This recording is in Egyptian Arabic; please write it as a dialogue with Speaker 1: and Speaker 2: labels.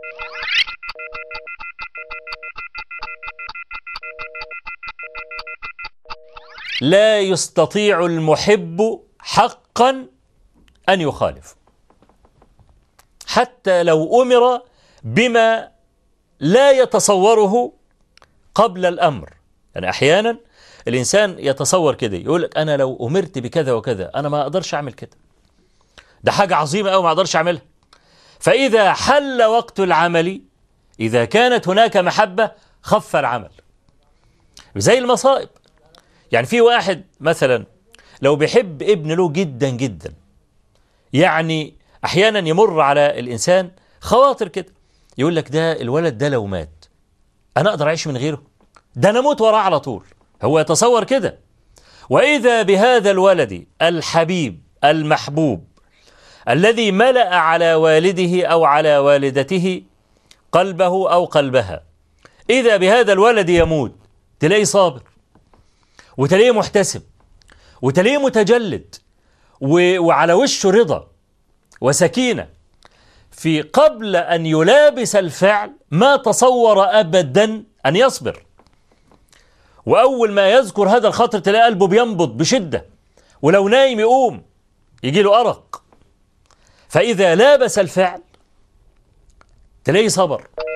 Speaker 1: لا يستطيع المحب حقا أن يخالف حتى لو أمر بما لا يتصوره قبل الأمر يعني أحيانا الإنسان يتصور كده يقول لك أنا لو أمرت بكذا وكذا أنا ما أقدرش أعمل كده ده حاجة عظيمة أو ما أقدرش أعملها فإذا حل وقت العمل إذا كانت هناك محبة خف العمل زي المصائب يعني في واحد مثلا لو بيحب ابن له جدا جدا يعني أحيانا يمر على الإنسان خواطر كده يقول لك ده الولد ده لو مات أنا أقدر أعيش من غيره ده أنا أموت وراه على طول هو يتصور كده وإذا بهذا الولد الحبيب المحبوب الذي ملأ على والده أو على والدته قلبه أو قلبها إذا بهذا الولد يموت تلاقيه صابر وتلاقيه محتسب وتلاقيه متجلد وعلى وشه رضا وسكينة في قبل أن يلابس الفعل ما تصور أبدا أن يصبر وأول ما يذكر هذا الخطر تلاقي قلبه بينبض بشدة ولو نايم يقوم يجي له أرق فإذا لابس الفعل تلاقيه صبر